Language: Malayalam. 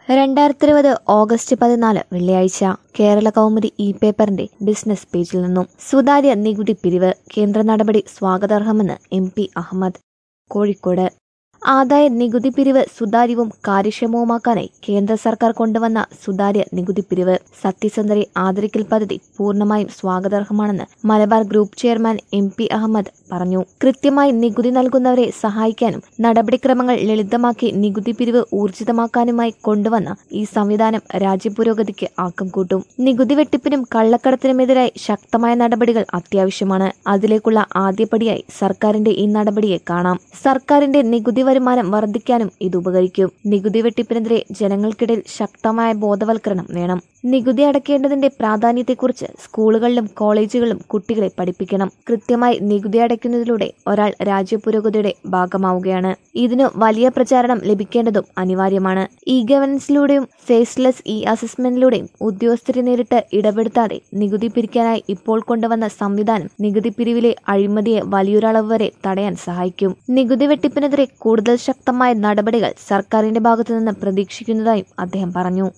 രണ്ടായിരത്തി ഇരുപത് ഓഗസ്റ്റ് പതിനാല് വെള്ളിയാഴ്ച കേരള കൗമുദി ഇ പേപ്പറിന്റെ ബിസിനസ് പേജിൽ നിന്നും സുതാര്യ നികുതി പിരിവ് കേന്ദ്ര നടപടി സ്വാഗതാർഹമെന്ന് എം പി അഹമ്മദ് കോഴിക്കോട് ആദായ നികുതി പിരിവ് സുതാര്യവും കാര്യക്ഷമവുമാക്കാനായി കേന്ദ്ര സർക്കാർ കൊണ്ടുവന്ന സുതാര്യ നികുതി പിരിവ് സത്യസന്ധരെ ആദരിക്കൽ പദ്ധതി പൂർണ്ണമായും സ്വാഗതാർഹമാണെന്ന് Malabar group chairman M P Ahammed പറഞ്ഞു കൃത്യമായി നികുതി നൽകുന്നവരെ സഹായിക്കാനും നടപടിക്രമങ്ങൾ ലളിതമാക്കി നികുതി പിരിവ് ഊർജിതമാക്കാനുമായി കൊണ്ടുവന്ന ഈ സംവിധാനം രാജ്യപുരോഗതിക്ക് ആക്കം കൂട്ടും നികുതി വെട്ടിപ്പിനും കള്ളക്കടത്തിനുമെതിരായി ശക്തമായ നടപടികൾ അത്യാവശ്യമാണ് അതിലേക്കുള്ള ആദ്യപടിയായി സർക്കാരിന്റെ ഈ നടപടിയെ കാണാം സർക്കാരിന്റെ നികുതി വരുമാനം വർദ്ധിക്കാനും ഇത് ഉപകരിക്കും നികുതി വെട്ടിപ്പിനെതിരെ ജനങ്ങൾക്കിടയിൽ ശക്തമായ ബോധവൽക്കരണം വേണം നികുതി അടയ്ക്കേണ്ടതിന്റെ പ്രാധാന്യത്തെക്കുറിച്ച് സ്കൂളുകളിലും കോളേജുകളിലും കുട്ടികളെ പഠിപ്പിക്കണം കൃത്യമായി നികുതി അടയ്ക്കുന്നതിലൂടെ ഒരാൾ രാജ്യപുരോഗതിയുടെ ഭാഗമാവുകയാണ് ഇതിനു വലിയ പ്രചാരണം ലഭിക്കേണ്ടതും അനിവാര്യമാണ് ഇ ഗവേണൻസിലൂടെയും ഫേസ്ലെസ് ഇ അസസ്മെന്റിലൂടെയും ഉദ്യോഗസ്ഥരെ നേരിട്ട് ഇടപെടുത്താതെ നികുതി പിരിക്കാനായി ഇപ്പോൾ കൊണ്ടുവന്ന സംവിധാനം നികുതി പിരിവിലെ അഴിമതിയെ വലിയൊരളവ് വരെ തടയാൻ സഹായിക്കും നികുതി വെട്ടിപ്പിനെതിരെ കൂടുതൽ ശക്തമായ നടപടികൾ സർക്കാരിന്റെ ഭാഗത്തുനിന്ന് പ്രതീക്ഷിക്കുന്നതായും അദ്ദേഹം പറഞ്ഞു